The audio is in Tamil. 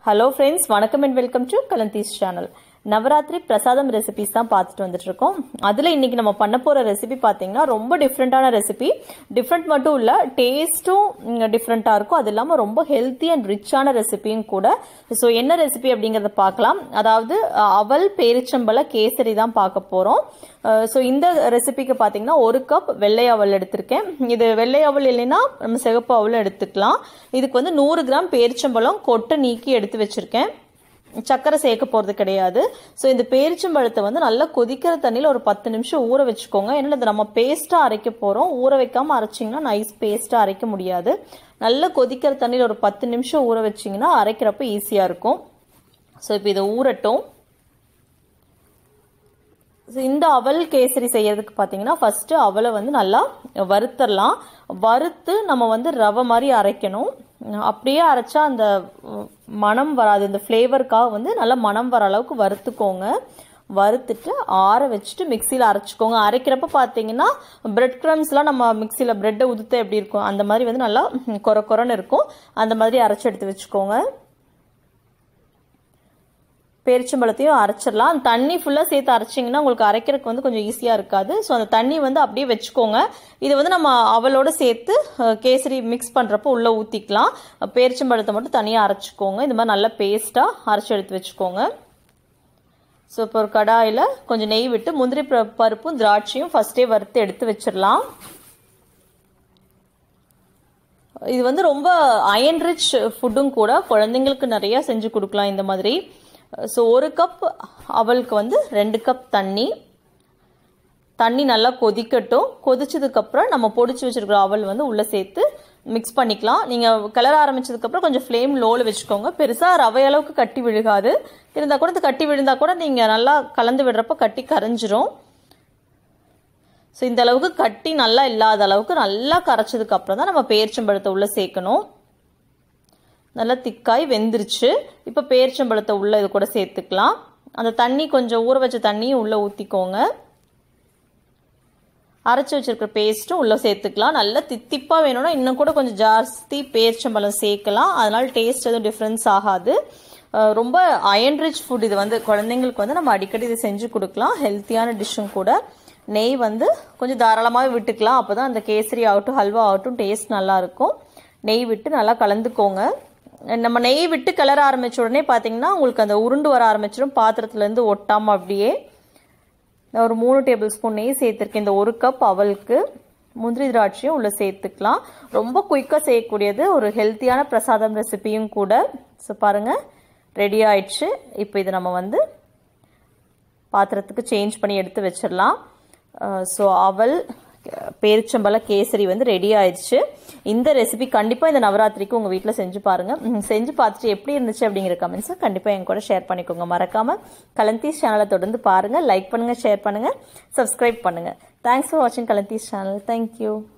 ஹலோ ஃப்ரெண்ட்ஸ் வணக்கம் அண்ட் வெல்கம் டு கலந்தீஸ் சேனல் நவராத்திரி பிரசாதம் ரெசிபிஸ் தான் பார்த்துட்டு வந்துட்டு இருக்கோம் அதில் இன்னைக்கு நம்ம பண்ண போகிற ரெசிபி பார்த்தீங்கன்னா ரொம்ப டிஃப்ரெண்ட்டான ரெசிபி டிஃப்ரெண்ட் மட்டும் இல்லை டேஸ்ட்டும் டிஃப்ரெண்ட்டாக இருக்கும் அது இல்லாமல் ரொம்ப ஹெல்த்தி அண்ட் ரிச்சான ரெசிபியும் கூட ஸோ என்ன ரெசிபி அப்படிங்கிறத பார்க்கலாம் அதாவது அஹ், அவல் பேரிச்சம்பழ கேசரி தான் பார்க்க போகிறோம் ஸோ இந்த ரெசிபிக்கு பார்த்தீங்கன்னா ஒரு கப் வெள்ளை அவல் எடுத்திருக்கேன் இது வெள்ளை அவல் இல்லைன்னா நம்ம சிகப்பு அவலும் எடுத்துக்கலாம் இதுக்கு வந்து நூறு கிராம் பேரிச்சம்பழம் கொட்டை நீக்கி எடுத்து வச்சிருக்கேன் சக்கரை சேர்க்க போகிறது கிடையாது ஸோ இந்த பேரிச்சம்பழத்தை வந்து நல்லா கொதிக்கிற தண்ணியில் ஒரு பத்து நிமிஷம் ஊற வச்சுக்கோங்க ஏன்னா இதை நம்ம பேஸ்ட்டாக அரைக்க போகிறோம் ஊற வைக்காமல் அரைச்சிங்கன்னா நைஸ் பேஸ்ட்டாக அரைக்க முடியாது நல்லா கொதிக்கிற தண்ணியில் ஒரு பத்து நிமிஷம் ஊற வச்சிங்கன்னா அரைக்கிறப்ப ஈஸியாக இருக்கும் ஸோ இப்போ இதை ஊறட்டும் So, இந்த அவல் கேசரி செய்யறதுக்கு பார்த்தீங்கன்னா ஃபர்ஸ்ட் அவலை வந்து நல்லா வறுத்தரலாம் வறுத்து நம்ம வந்து ரவை மாதிரி அரைக்கணும் அப்படியே அரைச்சா அந்த உம், மணம் வராது இந்த ஃப்ளேவருக்காக வந்து நல்லா மணம் வர அளவுக்கு வறுத்துக்கோங்க வறுத்துட்டு ஆற வச்சுட்டு மிக்சியில் அரைச்சிக்கோங்க அரைக்கிறப்ப பார்த்தீங்கன்னா பிரெட் க்ரம்ஸ்லாம் நம்ம மிக்சியில் பிரெட்டை உதுத்த எப்படி இருக்கும் அந்த மாதிரி வந்து நல்லா உம், கொர கொரன்னு இருக்கும் அந்த மாதிரி அரைச்சி எடுத்து வச்சுக்கோங்க பேரிச்சம்பழத்தையும் அரைச்சிடலாம் அந்த தண்ணி ஃபுல்லாக சேர்த்து அரைச்சிங்கன்னா உங்களுக்கு அரைக்கிறதுக்கு வந்து கொஞ்சம் ஈஸியாக இருக்காது ஸோ அந்த தண்ணி வந்து அப்படியே வச்சுக்கோங்க இது வந்து நம்ம அவளோட சேர்த்து அஹ், கேசரி மிக்ஸ் பண்ணுறப்போ உள்ளே ஊற்றிக்கலாம் பேரிச்சம்பழத்தை மட்டும் தனியாக அரைச்சிக்கோங்க இந்த மாதிரி நல்லா பேஸ்ட்டாக அரைச்சி எடுத்து வச்சுக்கோங்க ஸோ இப்போ ஒரு கடாயில் கொஞ்சம் நெய் விட்டு முந்திரி ப- பருப்பும் திராட்சையும் ஃபஸ்ட்டே வறுத்து எடுத்து வச்சிடலாம் இது வந்து ரொம்ப அயன் ரிச் ஃபுட்டும் கூட குழந்தைங்களுக்கு நிறைய செஞ்சு கொடுக்கலாம் இந்த மாதிரி ஸோ ஒரு கப் அவலுக்கு வந்து ரெண்டு கப் தண்ணி தண்ணி நல்லா கொதிக்கட்டும் கொதிச்சதுக்கப்புறம் நம்ம பொடிச்சு வச்சிருக்கிற அவல் வந்து உள்ளே சேர்த்து மிக்ஸ் பண்ணிக்கலாம் நீங்கள் கிளற ஆரம்பிச்சதுக்கப்புறம் கொஞ்சம் ஃப்ளேம் லோவில் வச்சுக்கோங்க பெருசாக ரவை அளவுக்கு கட்டி விழுகாது இருந்தால் கூட இது கட்டி விழுந்தால் கூட நீங்கள் நல்லா கலந்து விடுறப்ப கட்டி கரைஞ்சிரும் ஸோ இந்த அளவுக்கு கட்டி நல்லா இல்லாத அளவுக்கு நல்லா கரைச்சதுக்கு அப்புறம் தான் நம்ம பேரிச்சம்பழத்தை உள்ளே சேர்க்கணும் நல்லா திக்காய் வெந்துருச்சு இப்போ பேரிச்சம்பழத்தை உள்ளே இது கூட சேர்த்துக்கலாம் அந்த தண்ணி கொஞ்சம் ஊற வச்ச தண்ணியும் உள்ளே ஊற்றிக்கோங்க அரைச்சி வச்சிருக்கிற பேஸ்ட்டும் உள்ளே சேர்த்துக்கலாம் நல்லா தித்திப்பாக வேணும்னா இன்னும் கூட கொஞ்சம் ஜாஸ்தி பேரிச்சம்பழம் சேர்க்கலாம் அதனால டேஸ்ட் எதுவும் டிஃப்ரென்ஸ் ஆகாது அஹ் ரொம்ப அயன் ரிச் ஃபுட் இது வந்து குழந்தைங்களுக்கு வந்து நம்ம அடிக்கடி இதை செஞ்சு கொடுக்கலாம் ஹெல்த்தியான டிஷ்ஷும் கூட நெய் வந்து கொஞ்சம் தாராளமாக விட்டுக்கலாம் அப்போ தான் அந்த கேசரி ஆகட்டும் ஹல்வா ஆகட்டும் டேஸ்ட் நல்லா இருக்கும் நெய் விட்டு நல்லா கலந்துக்கோங்க நம்ம நெய் விட்டு கிளற ஆரம்பிச்ச உடனே பார்த்தீங்கன்னா உங்களுக்கு அந்த உருண்டு வர ஆரம்பிச்சிடும் பாத்திரத்துலேருந்து ஒட்டாமல் அப்படியே நான் ஒரு மூணு டேபிள் ஸ்பூன் நெய் சேர்த்துருக்கேன் இந்த ஒரு கப் அவலுக்கு முந்திரி திராட்சையும் உள்ளே சேர்த்துக்கலாம் ரொம்ப குயிக்காக செய்யக்கூடியது ஒரு ஹெல்த்தியான பிரசாதம் ரெசிபியும் கூட ஸோ பாருங்கள் ரெடி ஆயிடுச்சு இப்போ இதை நம்ம வந்து பாத்திரத்துக்கு சேஞ்ச் பண்ணி எடுத்து வச்சிடலாம் ஸோ அவல் பேரிச்சம்பழ கேசரி வந்து ரெடி ஆயிடுச்சு இந்த ரெசிபி கண்டிப்பாக இந்த நவராத்திரிக்கு உங்கள் வீட்டில் செஞ்சு பாருங்கள் ம், செஞ்சு பார்த்துட்டு எப்படி இருந்துச்சு அப்படிங்கிற கமெண்ட்ஸை கண்டிப்பாக என் கூட ஷேர் பண்ணிக்கோங்க மறக்காமல் கலந்தீஸ் சேனலை தொடர்ந்து பாருங்கள் லைக் பண்ணுங்கள் ஷேர் பண்ணுங்கள் சப்ஸ்கிரைப் பண்ணுங்கள் தேங்க்ஸ் ஃபார் வாட்சிங் கலந்தீஸ் சேனல் தேங்க்யூ